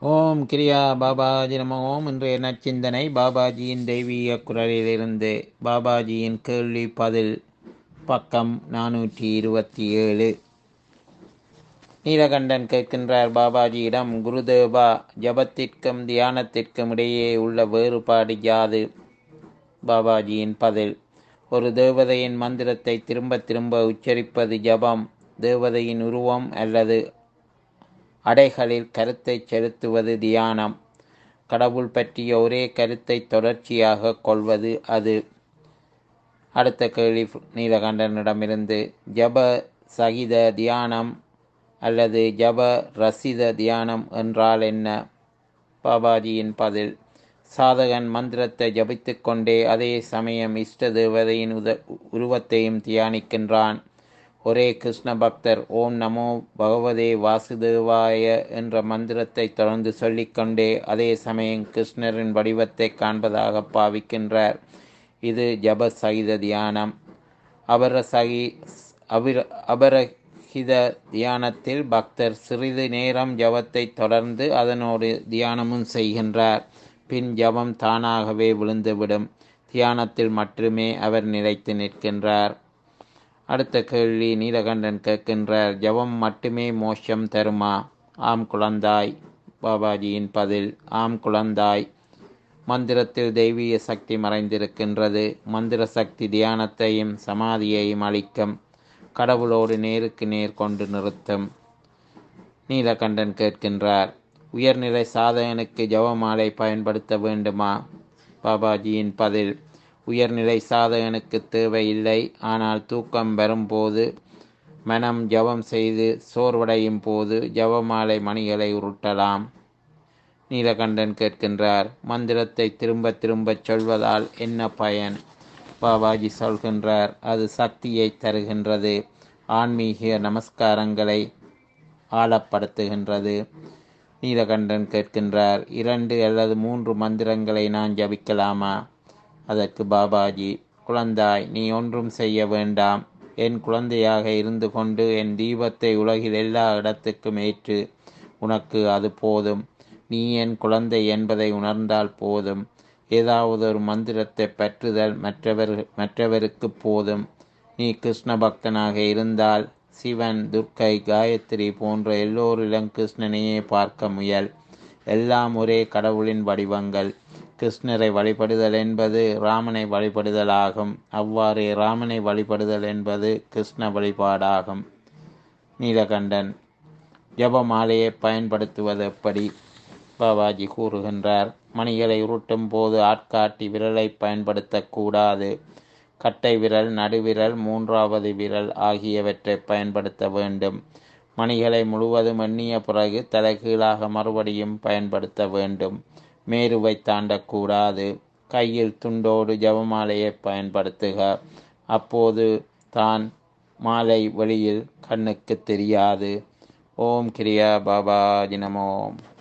ஓம் கிரியா பாபாஜி நம ஓம் இன்றைய நச்சிந்தனை பாபாஜியின் தெய்வீக குரலிலிருந்து பாபாஜியின் கேள்வி பதில் பக்கம் நானூற்றி இருபத்தி ஏழு நீலகண்டன் கேட்கின்றார் பாபாஜியிடம் குருதேவா ஜபத்திற்கும் தியானத்திற்கும் இடையே உள்ள வேறுபாடு யாது பாபாஜியின் பதில் ஒரு தேவதையின் மந்திரத்தை திரும்ப திரும்ப உச்சரிப்பது ஜபம் தேவதையின் உருவம் அல்லது அடைகளில் கருத்தை செலுத்துவது தியானம் கடவுள் பற்றிய ஒரே கருத்தை தொடர்ச்சியாக கொள்வது அது அடுத்த கேள்வி நீலகண்டனிடமிருந்து ஜப சகித தியானம் அல்லது ஜப ரசித தியானம் என்றால் என்ன பாபாஜியின் பதில் சாதகன் மந்திரத்தை ஜபித்துக் கொண்டே அதே சமயம் இஷ்ட தேவதையின் உத உருவத்தையும் தியானிக்கின்றான் ஒரே கிருஷ்ண பக்தர் ஓம் நமோ பகவதே வாசுதேவாய என்ற மந்திரத்தை தொடர்ந்து சொல்லிக்கொண்டே அதே சமயம் கிருஷ்ணரின் வடிவத்தை காண்பதாக பாவிக்கின்றார் இது ஜப சகித தியானம் அபர சகி அபிர அபரஹித தியானத்தில் பக்தர் சிறிது நேரம் ஜபத்தை தொடர்ந்து அதனோடு தியானமும் செய்கின்றார் பின் ஜபம் தானாகவே விழுந்துவிடும் தியானத்தில் மட்டுமே அவர் நிலைத்து நிற்கின்றார் அடுத்த கேள்வி நீலகண்டன் கேட்கின்றார் ஜபம் மட்டுமே மோட்சம் தருமா ஆம் குழந்தாய் பாபாஜியின் பதில் ஆம் குழந்தாய் மந்திரத்தில் தெய்வீக சக்தி மறைந்திருக்கின்றது மந்திர சக்தி தியானத்தையும் சமாதியையும் அளிக்கும் கடவுளோடு நேருக்கு நேர் கொண்டு நிறுத்தும் நீலகண்டன் கேட்கின்றார் உயர்நிலை சாதகனுக்கு ஜபமாலை பயன்படுத்த வேண்டுமா பாபாஜியின் பதில் உயர்நிலை சாதகனுக்கு தேவையில்லை ஆனால் தூக்கம் வரும்போது மனம் ஜபம் செய்து சோர்வடையும் போது ஜபமாலை மணிகளை உருட்டலாம் நீலகண்டன் கேட்கின்றார் மந்திரத்தை திரும்ப திரும்பச் சொல்வதால் என்ன பயன் பாபாஜி சொல்கின்றார் அது சக்தியை தருகின்றது ஆன்மீக நமஸ்காரங்களை ஆழப்படுத்துகின்றது நீலகண்டன் கேட்கின்றார் இரண்டு அல்லது மூன்று மந்திரங்களை நான் ஜபிக்கலாமா அதற்கு பாபாஜி குழந்தாய் நீ ஒன்றும் செய்ய வேண்டாம் என் குழந்தையாக இருந்து கொண்டு என் தீபத்தை உலகில் எல்லா இடத்துக்கும் ஏற்று உனக்கு அது போதும் நீ என் குழந்தை என்பதை உணர்ந்தால் போதும் ஏதாவது ஒரு மந்திரத்தை பற்றுதல் மற்றவர் மற்றவருக்கு போதும் நீ கிருஷ்ண பக்தனாக இருந்தால் சிவன் துர்க்கை காயத்ரி போன்ற எல்லோரிடம் கிருஷ்ணனையே பார்க்க முயல் எல்லாம் ஒரே கடவுளின் வடிவங்கள் கிருஷ்ணரை வழிபடுதல் என்பது ராமனை வழிபடுதலாகும் அவ்வாறே ராமனை வழிபடுதல் என்பது கிருஷ்ண வழிபாடாகும் நீலகண்டன் ஜபமாலையை பயன்படுத்துவது எப்படி பாபாஜி கூறுகின்றார் மணிகளை உருட்டும் போது ஆட்காட்டி விரலை பயன்படுத்தக்கூடாது கட்டை விரல் நடுவிரல் மூன்றாவது விரல் ஆகியவற்றை பயன்படுத்த வேண்டும் மணிகளை முழுவதும் எண்ணிய பிறகு தலைகீழாக மறுபடியும் பயன்படுத்த வேண்டும் மேருவை தாண்டக்கூடாது கையில் துண்டோடு ஜபமாலையை பயன்படுத்துக அப்போது தான் மாலை வெளியில் கண்ணுக்கு தெரியாது ஓம் கிரியா பாபா தினமோம்